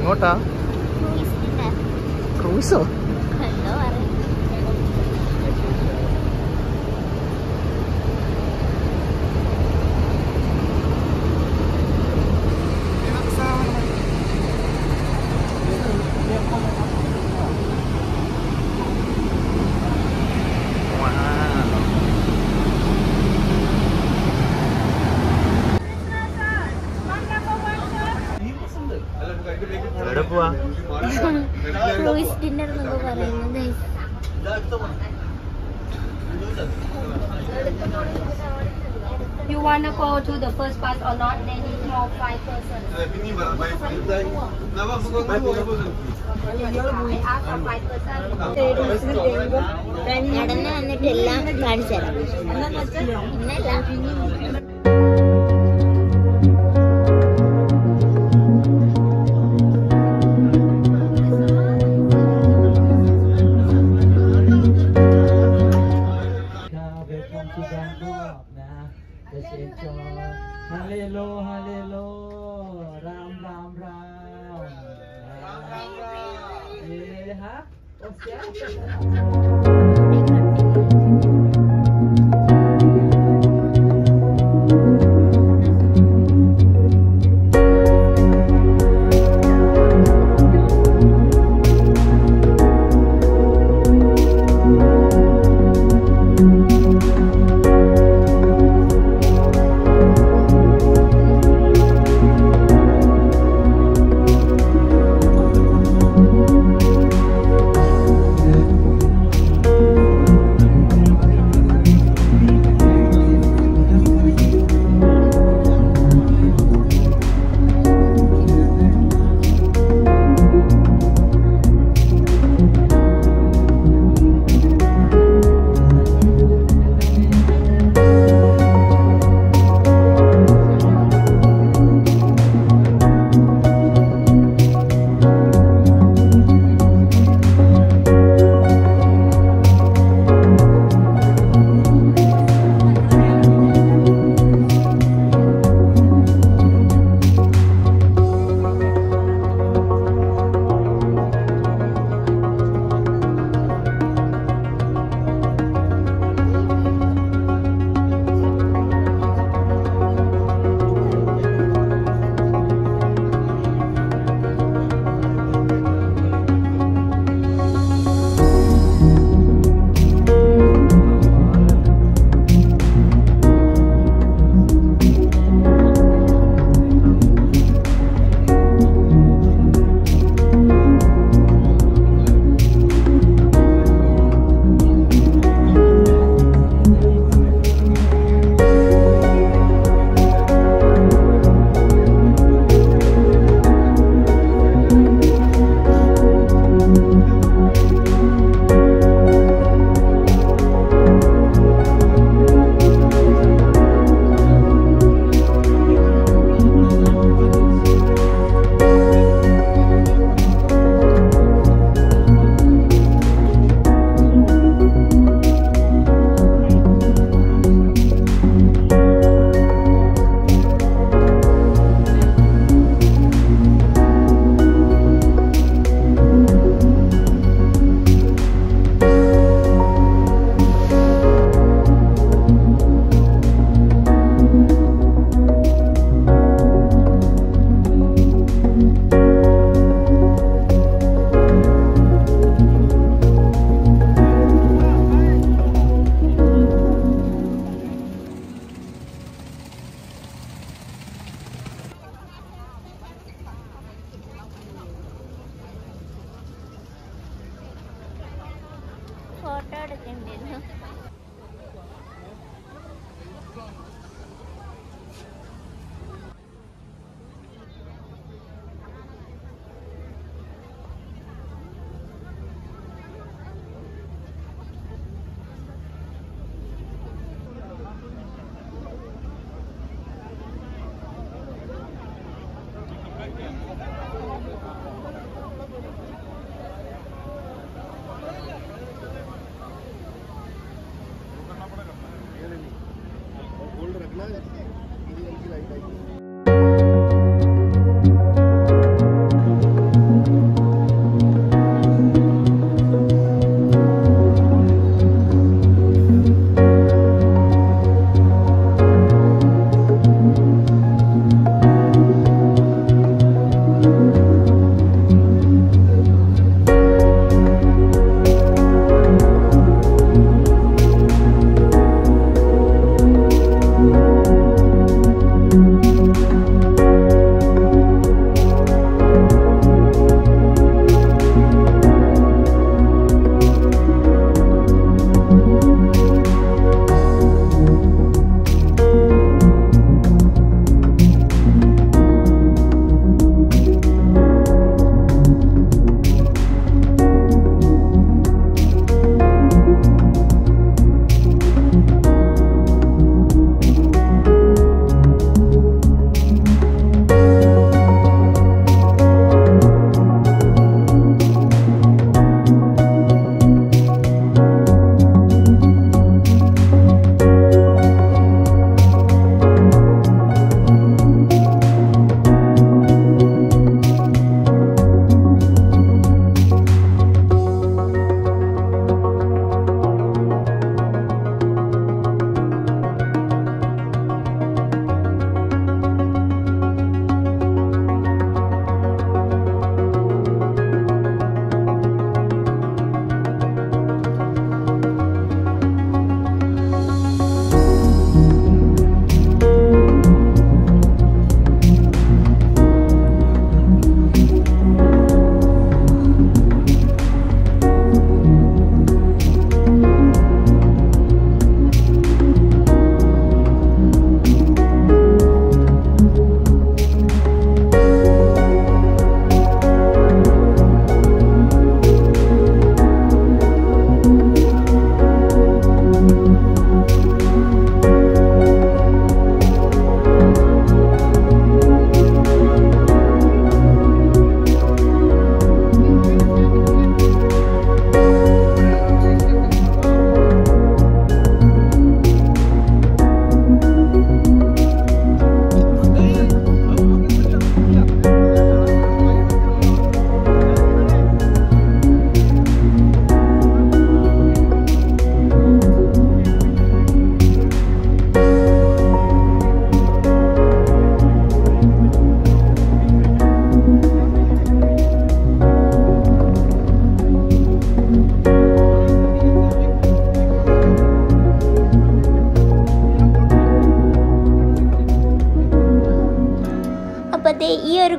എങ്ങോട്ടാ ക്രൂസോ എന്തോ അറിയാം എവിടെ പോവാ ക്രൂയിസ് ഡിന്നർ എന്നൊക്കെ പറയുന്നത് You wanna go to the first bus or not? They need more five persons. I ask for five persons. നടന്ന് വന്നിട്ട് എല്ലാം കാണിച്ചു തരാം ഇന്നല്ല Welcome to Bangkok นะ Just enjoy ฮาเลโลฮาเลโลรามรามรามรามรามรามเอ๊ะฮะโอเค photo എടുക്കണ്ടിരുന്നു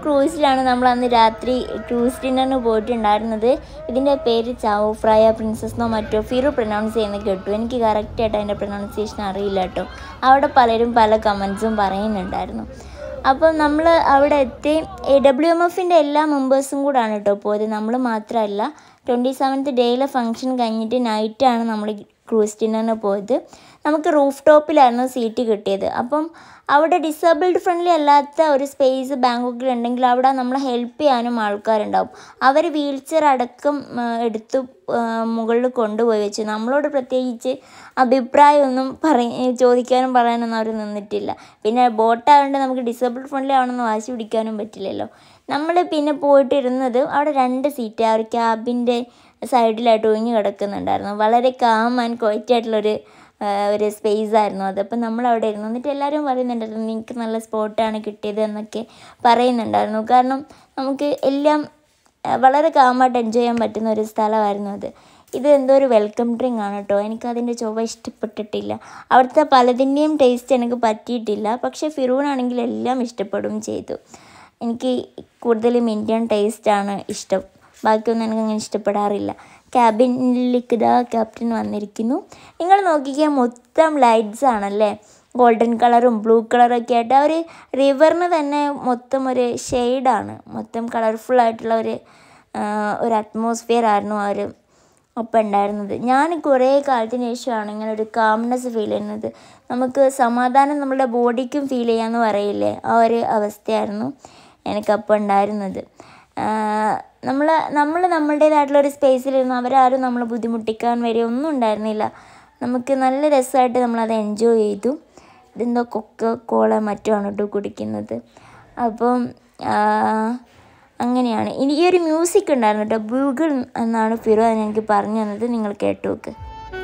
ക്രൂസിലാണ് നമ്മൾ അന്ന് രാത്രി ക്രൂസ് ഡിന്നറിന് പോയിട്ടുണ്ടായിരുന്നത് ഇതിൻ്റെ പേര് ചാവോ ഫ്രയ പ്രിൻസസ് എന്നോ മറ്റോ ഫിറു പ്രൊനൗൺസ് ചെയ്യുന്നത് കേട്ടു എനിക്ക് കറക്റ്റായിട്ട് അതിൻ്റെ പ്രൊനൗൺസിയേഷൻ അറിയില്ല കേട്ടോ അവിടെ പലരും പല കമൻസും പറയുന്നുണ്ടായിരുന്നു അപ്പം നമ്മൾ അവിടെ എത്തി എ ഡബ്ല്യു എം എഫിൻ്റെ എല്ലാ മെമ്പേഴ്സും കൂടാണ് കേട്ടോ പോയത് നമ്മൾ മാത്രമല്ല ട്വൻറ്റി സെവൻത്ത് ഡേയിലെ ഫംഗ്ഷൻ കഴിഞ്ഞിട്ട് നൈറ്റാണ് നമ്മൾ ക്രൂസ് ഡിന്നറിന് പോയത് നമുക്ക് റൂഫ് ടോപ്പിലായിരുന്നു സീറ്റ് കിട്ടിയത് അപ്പം അവിടെ ഡിസേബിൾഡ് ഫ്രണ്ട്ലി അല്ലാത്ത ഒരു സ്പേസ് ബാങ്കോക്കിൽ ഉണ്ടെങ്കിൽ അവിടെ നമ്മളെ ഹെൽപ്പ് ചെയ്യാനും ആൾക്കാരുണ്ടാവും അവർ വീൽ ചെയർ അടക്കം ആ, എടുത്ത് ആ, മുകളിൽ കൊണ്ടുപോയി വെച്ചു നമ്മളോട് പ്രത്യേകിച്ച് അഭിപ്രായമൊന്നും പറയ ചോദിക്കാനും പറയാനൊന്നും അവർ നിന്നിട്ടില്ല പിന്നെ ബോട്ടായതുകൊണ്ട് നമുക്ക് ഡിസേബിൾഡ് ഫ്രണ്ട്ലി ആവണമെന്ന് വാശി പിടിക്കാനും പറ്റില്ലല്ലോ നമ്മൾ പിന്നെ പോയിട്ട് ഇരുന്നത് അവിടെ രണ്ട് സീറ്റ് ആ ഒരു ക്യാബിൻ്റെ സൈഡിലായിട്ട് ഒഴിഞ്ഞു കിടക്കുന്നുണ്ടായിരുന്നു വളരെ കാം ആൻഡ് ക്വയറ്റ് ആയിട്ടുള്ളൊരു ആ, ഒരു സ്പേസ് ആയിരുന്നു അത് അപ്പം നമ്മൾ അവിടെ ഇരുന്നു എന്നിട്ട് എല്ലാവരും പറയുന്നുണ്ടായിരുന്നു നിങ്ങൾക്ക് നല്ല സ്പോട്ടാണ് കിട്ടിയത് എന്നൊക്കെ പറയുന്നുണ്ടായിരുന്നു കാരണം നമുക്ക് എല്ലാം ആ, വളരെ കാമായിട്ട് എൻജോയ് ചെയ്യാൻ പറ്റുന്ന ഒരു സ്ഥലമായിരുന്നു അത് ഇത് എന്തോ ഒരു വെൽക്കം ഡ്രിങ്ക് ആണ് കേട്ടോ എനിക്കതിൻ്റെ ചൊവ്വ ഇഷ്ടപ്പെട്ടിട്ടില്ല അവിടുത്തെ പലതിൻ്റെയും ടേസ്റ്റ് എനിക്ക് പറ്റിയിട്ടില്ല പക്ഷേ ഫിറൂനാണെങ്കിൽ എല്ലാം ഇഷ്ടപ്പെടുകയും ചെയ്തു എനിക്ക് കൂടുതലും ഇന്ത്യൻ ടേസ്റ്റാണ് ഇഷ്ടം ബാക്കിയൊന്നും എനിക്ക് അങ്ങനെ ഇഷ്ടപ്പെടാറില്ല ക്യാബിനിലേക്ക് ഇതാ ക്യാപ്റ്റൻ വന്നിരിക്കുന്നു നിങ്ങൾ നോക്കിക്കാൻ മൊത്തം ലൈറ്റ്സ് ആണല്ലേ ഗോൾഡൻ കളറും ബ്ലൂ കളറൊക്കെ ആയിട്ട് ആ ഒരു റിവറിന് തന്നെ മൊത്തം ഒരു ഷെയ്ഡാണ് മൊത്തം കളർഫുൾ ആയിട്ടുള്ള ഒരു ആ, ഒരു അറ്റ്മോസ്ഫിയർ ആയിരുന്നു ആ ഒരു ഒപ്പം ഉണ്ടായിരുന്നത് ഞാൻ കുറേ കാലത്തിന് ശേഷമാണ് ഇങ്ങനെ ഒരു കാംനെസ് ഫീൽ ചെയ്യുന്നത് നമുക്ക് സമാധാനം നമ്മുടെ ബോഡിക്കും ഫീൽ ചെയ്യാമെന്ന് പറയില്ലേ ആ ഒരു അവസ്ഥയായിരുന്നു എനിക്കപ്പോൾ ഉണ്ടായിരുന്നത് നമ്മൾ നമ്മൾ നമ്മളുടേതായിട്ടുള്ള ഒരു സ്പേസിലിരുന്ന് അവരാരും നമ്മളെ ബുദ്ധിമുട്ടിക്കാൻ വരെ ഒന്നും ഉണ്ടായിരുന്നില്ല നമുക്ക് നല്ല രസമായിട്ട് നമ്മളത് എൻജോയ് ചെയ്തു ഇതെന്തോ കൊക്ക കോള മറ്റോ ആണ് കേട്ടോ കുടിക്കുന്നത് അപ്പം ആ, അങ്ങനെയാണ് ഇനി ഈ ഒരു മ്യൂസിക് ഉണ്ടായിരുന്നു കേട്ടോ ബൂഗിൾ എന്നാണ് ഫിറോ എനിക്ക് പറഞ്ഞു തന്നത് നിങ്ങൾ കേട്ടു നോക്ക്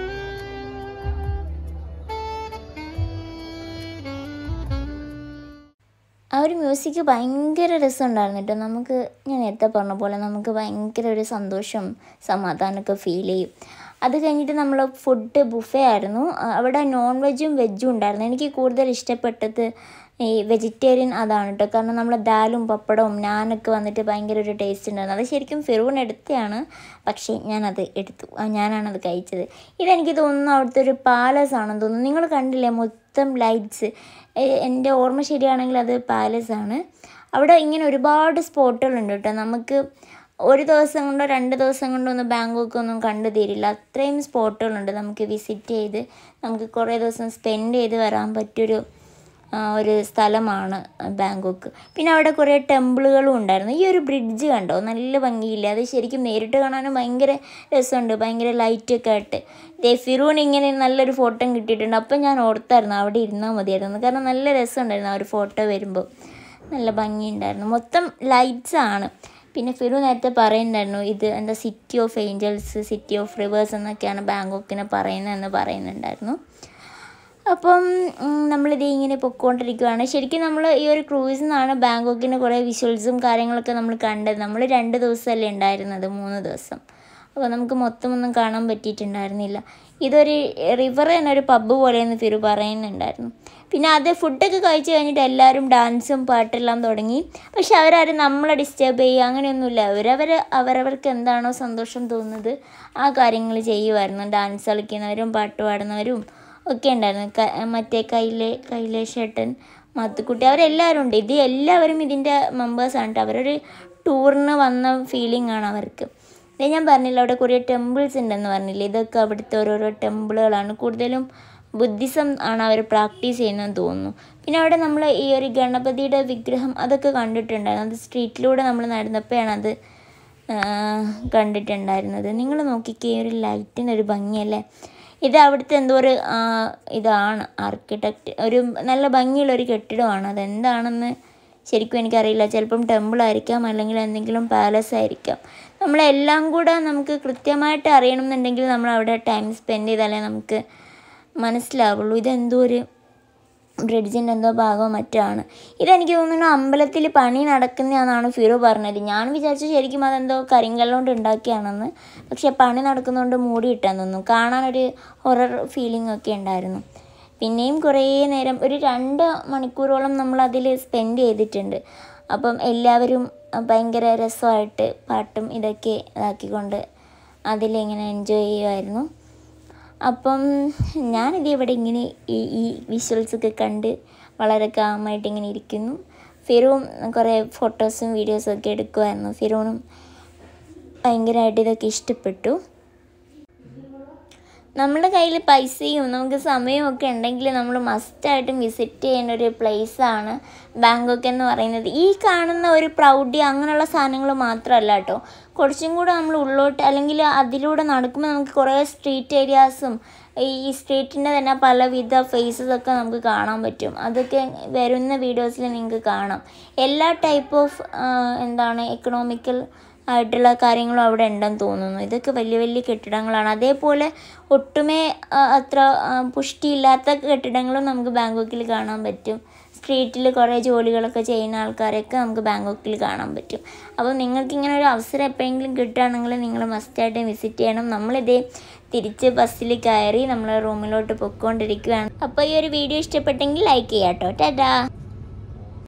ആ ഒരു മ്യൂസിക് ഭയങ്കര രസമുണ്ടായിരുന്നു കേട്ടോ നമുക്ക് ഞാൻ നേരത്തെ പറഞ്ഞ പോലെ നമുക്ക് ഭയങ്കര ഒരു സന്തോഷം സമാധാനമൊക്കെ ഫീൽ ചെയ്യും അത് കഴിഞ്ഞിട്ട് നമ്മൾ ഫുഡ് ബുഫേ ആയിരുന്നു ആ, അവിടെ നോൺ വെജും വെജും ഉണ്ടായിരുന്നു എനിക്ക് കൂടുതൽ ഇഷ്ടപ്പെട്ടത് ഈ വെജിറ്റേറിയൻ അതാണ് കേട്ടോ കാരണം നമ്മൾ ദാലും പപ്പടവും നാനൊക്കെ വന്നിട്ട് ഭയങ്കര ഒരു ടേസ്റ്റ് ഉണ്ടായിരുന്നു അത് ശരിക്കും ഫിറൂൺ എടുത്തതാണ് പക്ഷേ ഞാനത് എടുത്തു ആ, ഞാനാണത് കഴിച്ചത് ഇതെനിക്ക് തോന്നുന്നു അവിടുത്തെ ഒരു പാലസ് ആണെന്ന് തോന്നുന്നു നിങ്ങൾ കണ്ടില്ലേ മൊത്തം ലൈറ്റ്സ് എൻ്റെ ഓർമ്മ ശരിയാണെങ്കിൽ അത് പാലസ് ആണ് അവിടെ ഇങ്ങനെ ഒരുപാട് സ്പോട്ടുകളുണ്ട് കേട്ടോ നമുക്ക് ഒരു ദിവസം കൊണ്ടോ രണ്ട് ദിവസം കൊണ്ടോ ഒന്നും ബാങ്കോക്ക് ഒന്നും കണ്ടു തീരില്ല അത്രയും സ്പോട്ടുകളുണ്ട് നമുക്ക് വിസിറ്റ് ചെയ്ത് നമുക്ക് കുറേ ദിവസം സ്പെൻഡ് ചെയ്ത് വരാൻ പറ്റിയൊരു ആ, ഒരു സ്ഥലമാണ് ബാങ്കോക്ക് പിന്നെ അവിടെ കുറേ ടെമ്പിളുകളും ഉണ്ടായിരുന്നു ഈ ഒരു ബ്രിഡ്ജ് കണ്ടോ നല്ല ഭംഗിയില്ല അത് ശരിക്കും നേരിട്ട് കാണാനും ഭയങ്കര രസമുണ്ട് ഭയങ്കര ലൈറ്റൊക്കെ ആയിട്ട് ദേ ഫിറൂൺ ഇങ്ങനെ നല്ലൊരു ഫോട്ടോ കിട്ടിയിട്ടുണ്ട് അപ്പം ഞാൻ ഓർത്തായിരുന്നു അവിടെ ഇരുന്നാൽ മതിയായിരുന്നു കാരണം നല്ല രസമുണ്ടായിരുന്നു ആ ഒരു ഫോട്ടോ വരുമ്പോൾ നല്ല ഭംഗിയുണ്ടായിരുന്നു മൊത്തം ലൈറ്റ്സ് ആണ് പിന്നെ ഫിറു നേരത്തെ പറയുന്നുണ്ടായിരുന്നു ഇത് എന്താ city of angels city of rivers എന്നൊക്കെയാണ് ബാങ്കോക്കിനെ പറയുന്നതെന്ന് പറയുന്നുണ്ടായിരുന്നു അപ്പം ഉം, നമ്മളിത് ഇങ്ങനെ പൊയ്ക്കൊണ്ടിരിക്കുകയാണ് ശരിക്കും നമ്മൾ ഈ ഒരു ക്രൂസിൽ നിന്നാണ് ബാങ്കോക്കിൻ്റെ കുറേ വിഷ്വൽസും കാര്യങ്ങളൊക്കെ നമ്മൾ കണ്ടത് നമ്മൾ രണ്ട് ദിവസമല്ലേ ഉണ്ടായിരുന്നത് മൂന്ന് ദിവസം അപ്പോൾ നമുക്ക് മൊത്തമൊന്നും കാണാൻ പറ്റിയിട്ടുണ്ടായിരുന്നില്ല ഇതൊരു റിവർ തന്നെ ഒരു പബ്ബ് പോലെയെന്ന് ഫിറു പറയുന്നുണ്ടായിരുന്നു പിന്നെ അത് ഫുഡൊക്കെ കഴിച്ച് കഴിഞ്ഞിട്ട് എല്ലാവരും ഡാൻസും പാട്ടെല്ലാം തുടങ്ങി പക്ഷെ അവരാരും നമ്മളെ ഡിസ്റ്റർബ് ചെയ്യുക അങ്ങനെയൊന്നുമില്ല അവരവർ അവരവർക്ക് എന്താണോ സന്തോഷം തോന്നുന്നത് ആ കാര്യങ്ങൾ ചെയ്യുമായിരുന്നു ഡാൻസ് കളിക്കുന്നവരും പാട്ട് പാടുന്നവരും ഒക്കെ ഉണ്ടായിരുന്നു ക- മറ്റേ കൈലേ കൈലേഷേട്ടൻ മത്തുക്കുട്ടി അവരെല്ലാവരും ഉണ്ട് ഇത് എല്ലാവരും ഇതിൻ്റെ മെമ്പേഴ്സാണ് കേട്ടോ അവരൊരു ടൂറിന് വന്ന ഫീലിംഗ് ആണ് അവർക്ക് ഇത് ഞാൻ പറഞ്ഞില്ല അവിടെ കുറേ ടെമ്പിൾസ് ഉണ്ടെന്ന് പറഞ്ഞില്ലേ ഇതൊക്കെ അവിടുത്തെ ഓരോരോ ടെമ്പിളുകളാണ് കൂടുതലും ബുദ്ധിസം ആണ് അവർ പ്രാക്ടീസ് ചെയ്യുന്നതെന്ന് തോന്നുന്നു പിന്നെ അവിടെ നമ്മൾ ഈ ഒരു ഗണപതിയുടെ വിഗ്രഹം അതൊക്കെ കണ്ടിട്ടുണ്ടായിരുന്നു അത് സ്ട്രീറ്റിലൂടെ നമ്മൾ നടന്നപ്പോഴാണ് അത് ആ, കണ്ടിട്ടുണ്ടായിരുന്നത് നിങ്ങൾ നോക്കിക്കേ ഈ ഒരു ലൈറ്റിൻ്റെ ഒരു ഭംഗിയല്ലേ ഇത് അവിടുത്തെ എന്തോ ഒരു ആ, ഇതാണ് ആർക്കിടെക്റ്റ് ഒരു നല്ല ഭംഗിയുള്ള ഒരു കെട്ടിടമാണ് അതെന്താണെന്ന് ശരിക്കും എനിക്കറിയില്ല ചിലപ്പം ടെമ്പിൾ ആയിരിക്കാം അല്ലെങ്കിൽ എന്തെങ്കിലും പാലസ് ആയിരിക്കാം നമ്മളെല്ലാം കൂടെ നമുക്ക് കൃത്യമായിട്ട് അറിയണമെന്നുണ്ടെങ്കിൽ നമ്മൾ അവിടെ ടൈം സ്പെൻഡ് ചെയ്താലേ നമുക്ക് മനസ്സിലാവുള്ളൂ ഇതെന്തോ ഒരു ബ്രിഡ്ജിൻ്റെ എന്തോ ഭാഗമോ മറ്റോ ആണ് ഇതെനിക്ക് തോന്നുന്നു അമ്പലത്തിൽ പണി നടക്കുന്നതാണെന്നാണ് ഫിറോ പറഞ്ഞത് ഞാൻ വിചാരിച്ചു ശരിക്കും അതെന്തോ കരിങ്കല്ലുകൊണ്ട് ഉണ്ടാക്കിയാണെന്ന് പക്ഷേ പണി നടക്കുന്നതുകൊണ്ട് മൂടിയിട്ടാന്ന് തോന്നുന്നു കാണാനൊരു ഹൊറർ ഫീലിംഗ് ഒക്കെ ഉണ്ടായിരുന്നു പിന്നെയും കുറേ നേരം ഒരു രണ്ട് മണിക്കൂറോളം നമ്മൾ അതിൽ സ്പെൻഡ് ചെയ്തിട്ടുണ്ട് അപ്പം എല്ലാവരും ഭയങ്കര രസമായിട്ട് പാട്ടും ഇതൊക്കെ ഇതാക്കിക്കൊണ്ട് അതിലിങ്ങനെ എൻജോയ് ചെയ്യുമായിരുന്നു അപ്പം ഞാനിത് ഇവിടെ ഇങ്ങനെ ഈ ഈ വിഷ്വൽസൊക്കെ കണ്ട് വളരെ കാമായിട്ട് ഇങ്ങനെ ഇരിക്കുന്നു ഫിറൂം കുറേ ഫോട്ടോസും വീഡിയോസും ഒക്കെ എടുക്കുമായിരുന്നു ഫിറൂണും ഭയങ്കരമായിട്ട് ഇതൊക്കെ ഇഷ്ടപ്പെട്ടു നമ്മുടെ കയ്യിൽ പൈസയും നമുക്ക് സമയവും ഒക്കെ ഉണ്ടെങ്കിൽ നമ്മൾ മസ്റ്റായിട്ടും വിസിറ്റ് ചെയ്യേണ്ട ഒരു പ്ലേസാണ് ബാങ്കോക്ക് എന്ന് പറയുന്നത് ഈ കാണുന്ന ഒരു പ്രൗഢി അങ്ങനെയുള്ള സാധനങ്ങൾ മാത്രമല്ല കേട്ടോ കുറച്ചും കൂടെ നമ്മൾ ഉള്ളോട്ട് അല്ലെങ്കിൽ അതിലൂടെ നടക്കുമ്പോൾ നമുക്ക് കുറേ സ്ട്രീറ്റ് ഏരിയാസും ഈ സ്ട്രീറ്റിൻ്റെ തന്നെ പലവിധ ഫേസസ് ഒക്കെ നമുക്ക് കാണാൻ പറ്റും അതൊക്കെ വരുന്ന വീഡിയോസിൽ നിങ്ങൾക്ക് കാണാം എല്ലാ ടൈപ്പ് ഓഫ് എന്താണ് എക്കണോമിക്കൽ ആയിട്ടുള്ള കാര്യങ്ങളും അവിടെ ഉണ്ടെന്ന് തോന്നുന്നു ഇതൊക്കെ വലിയ വലിയ കെട്ടിടങ്ങളാണ് അതേപോലെ ഒട്ടുമേ ആ, അത്ര ആ, പുഷ്ടിയില്ലാത്ത കെട്ടിടങ്ങളും നമുക്ക് ബാങ്കോക്കിൽ കാണാൻ പറ്റും സ്ട്രീറ്റിൽ കുറേ ജോലികളൊക്കെ ചെയ്യുന്ന ആൾക്കാരെയൊക്കെ നമുക്ക് ബാങ്കോക്കിൽ കാണാൻ പറ്റും അപ്പോൾ നിങ്ങൾക്ക് ഇങ്ങനെ ഒരു അവസരം എപ്പോഴെങ്കിലും കിട്ടുകയാണെങ്കിൽ നിങ്ങൾ മസ്റ്റായിട്ട് വിസിറ്റ് ചെയ്യണം നമ്മളിതേ തിരിച്ച് ബസ്സിൽ കയറി നമ്മൾ റൂമിലോട്ട് പൊയ്ക്കൊണ്ടിരിക്കുകയാണ് അപ്പോൾ ഈ ഒരു വീഡിയോ ഇഷ്ടപ്പെട്ടെങ്കിൽ ലൈക്ക് ചെയ്യാം കേട്ടോ ടാറ്റാ